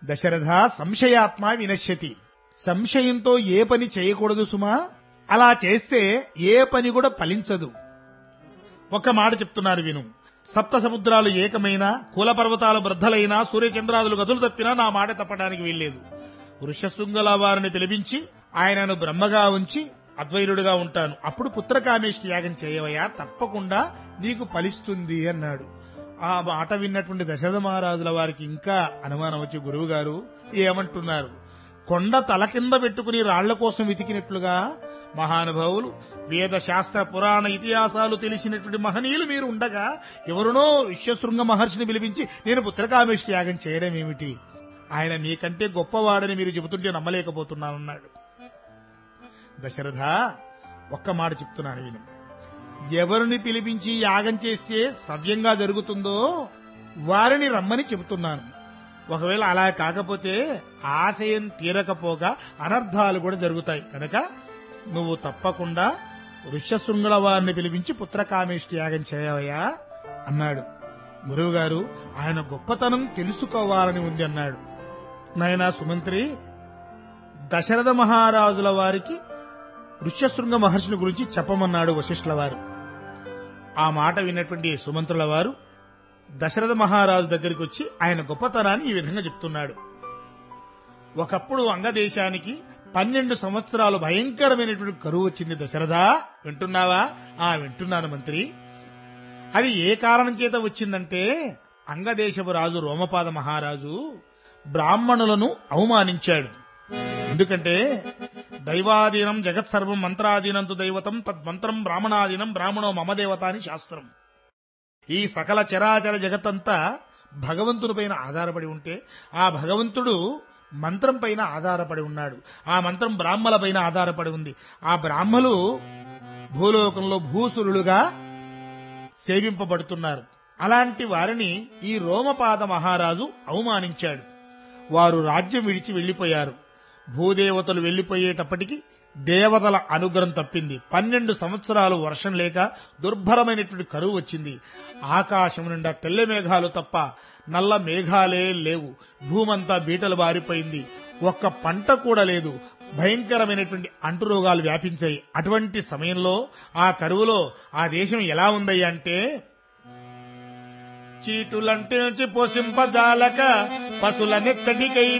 దశరథ సంశయాత్మ వినశ్యతి సంశయంతో ఏ పని చేయకూడదు సుమా అలా చేస్తే ఏ పని కూడా ఫలించదు ఒక మాట చెప్తున్నారు విను సప్త సముద్రాలు ఏకమైన కుల పర్వతాలు వృద్ధలైనా సూర్యచంద్రాదులు గదులు తప్పినా నా మాట తప్పడానికి వీల్లేదు వృషశృంగల వారిని పిలిపించి ఆయనను బ్రహ్మగా ఉంచి అద్వైరుడుగా ఉంటాను అప్పుడు పుత్రకామేష్టి యాగం చేయవయ్యా తప్పకుండా నీకు ఫలిస్తుంది అన్నాడు ఆ మాట విన్నటువంటి దశరథ మహారాజుల వారికి ఇంకా అనుమానం వచ్చి గురువు గారు ఏమంటున్నారు కొండ తల కింద పెట్టుకుని రాళ్ల కోసం వెతికినట్లుగా మహానుభావులు వేద శాస్త్ర పురాణ ఇతిహాసాలు తెలిసినటువంటి మహనీయులు మీరు ఉండగా ఎవరునో విశ్వశృంగ మహర్షిని పిలిపించి నేను పుత్రకామేష్టి యాగం చేయడం ఏమిటి ఆయన మీకంటే గొప్పవాడని మీరు చెబుతుంటే నమ్మలేకపోతున్నానన్నాడు దశరథ ఒక్క మాట చెప్తున్నాను విను ఎవరిని పిలిపించి యాగం చేస్తే సవ్యంగా జరుగుతుందో వారిని రమ్మని చెబుతున్నాను ఒకవేళ అలా కాకపోతే ఆశయం తీరకపోగా అనర్థాలు కూడా జరుగుతాయి కనుక నువ్వు తప్పకుండా ఋష్యశృంగుల వారిని పిలిపించి పుత్రకామేష్టి యాగం చేయవయ్యా అన్నాడు గురువుగారు ఆయన గొప్పతనం తెలుసుకోవాలని ఉంది అన్నాడు నాయనా సుమంత్రి దశరథ మహారాజుల వారికి ఋష్యశృంగ మహర్షిని గురించి చెప్పమన్నాడు వశిష్ఠుల వారు ఆ మాట విన్నటువంటి సుమంత్రుల వారు దశరథ మహారాజు దగ్గరికి వచ్చి ఆయన గొప్పతనాన్ని ఈ విధంగా చెప్తున్నాడు ఒకప్పుడు అంగదేశానికి పన్నెండు సంవత్సరాలు భయంకరమైనటువంటి కరువు వచ్చింది దశరథ వింటున్నావా ఆ వింటున్నాను మంత్రి అది ఏ కారణం చేత వచ్చిందంటే అంగదేశపు రాజు రోమపాద మహారాజు బ్రాహ్మణులను అవమానించాడు ఎందుకంటే దైవాధీనం జగత్ సర్వం మంత్రాధీనంతు దైవతం తద్మంత్రం బ్రాహ్మణాధీనం బ్రాహ్మణో మమ దేవత అని శాస్త్రం ఈ సకల చరాచర జగత్తంతా భగవంతుని పైన ఆధారపడి ఉంటే ఆ భగవంతుడు మంత్రం పైన ఆధారపడి ఉన్నాడు ఆ మంత్రం బ్రాహ్మల పైన ఆధారపడి ఉంది ఆ బ్రాహ్మలు భూలోకంలో భూసురులుగా సేవింపబడుతున్నారు అలాంటి వారిని ఈ రోమపాద మహారాజు అవమానించాడు వారు రాజ్యం విడిచి వెళ్లిపోయారు భూదేవతలు వెళ్లిపోయేటప్పటికి దేవతల అనుగ్రహం తప్పింది పన్నెండు సంవత్సరాలు వర్షం లేక దుర్భరమైనటువంటి కరువు వచ్చింది ఆకాశం నిండా తెల్ల మేఘాలు తప్ప నల్ల మేఘాలే లేవు భూమంతా బీటలు బారిపోయింది ఒక్క పంట కూడా లేదు భయంకరమైనటువంటి అంటురోగాలు వ్యాపించాయి అటువంటి సమయంలో ఆ కరువులో ఆ దేశం ఎలా ఉందయ్యా అంటే చీటులంటే పోషింపజాలక పశుల నెచ్చటికై